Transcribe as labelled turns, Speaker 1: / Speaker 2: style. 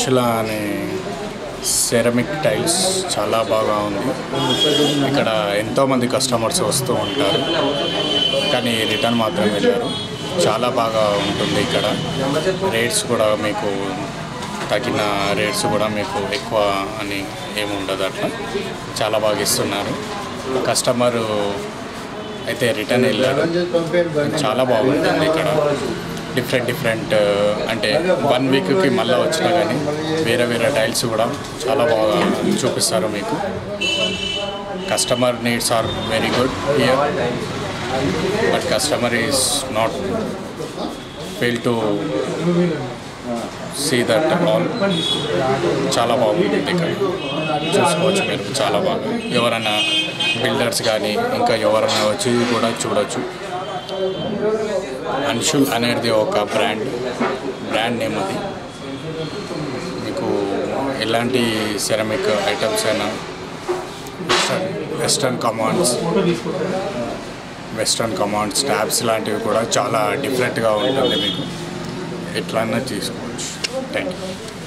Speaker 1: అంశుల అనే ceramic tiles చాలా బాగా ఉంది ఇక్కడ ఎంతోమంది కస్టమర్స్ వస్తూ ఉంటారు కానీ రిటర్న్ మాత్రం వెళ్ళారు చాలా బాగా ఉంటుంది ఇక్కడ రేట్స్ కూడా మీకు తగిన రేట్స్ కూడా మీకు ఎక్కువ అని ఏమి ఉండదు అట్లా చాలా బాగా ఇస్తున్నారు కస్టమరు అయితే రిటర్న్ వెళ్ళాడు చాలా బాగుంటుంది ఇక్కడ డిఫరెంట్ డిఫరెంట్ అంటే వన్ వీక్కి మళ్ళీ వచ్చినా కానీ వేరే వేరే టైల్స్ కూడా చాలా బాగా చూపిస్తారు మీకు customer needs are very good here but customer is not fail to see that all చాలా బాగుంటుంది ఇక్కడ చూసుకోవచ్చు మీరు చాలా బాగా ఎవరైనా బిల్డర్స్ కానీ ఇంకా ఎవరైనా వచ్చి కూడా చూడొచ్చు అన్షుల్ అనేది ఒక బ్రాండ్ బ్రాండ్ నేమ్ అది మీకు ఎలాంటి సెరమిక్ ఐటమ్స్ అయినా western western commodes western commodes taps లాంటివి కూడా చాలా డిఫరెంట్గా ఉంటుంది మీకు ఎట్లన్నా తీసుకోవచ్చు థ్యాంక్ యూ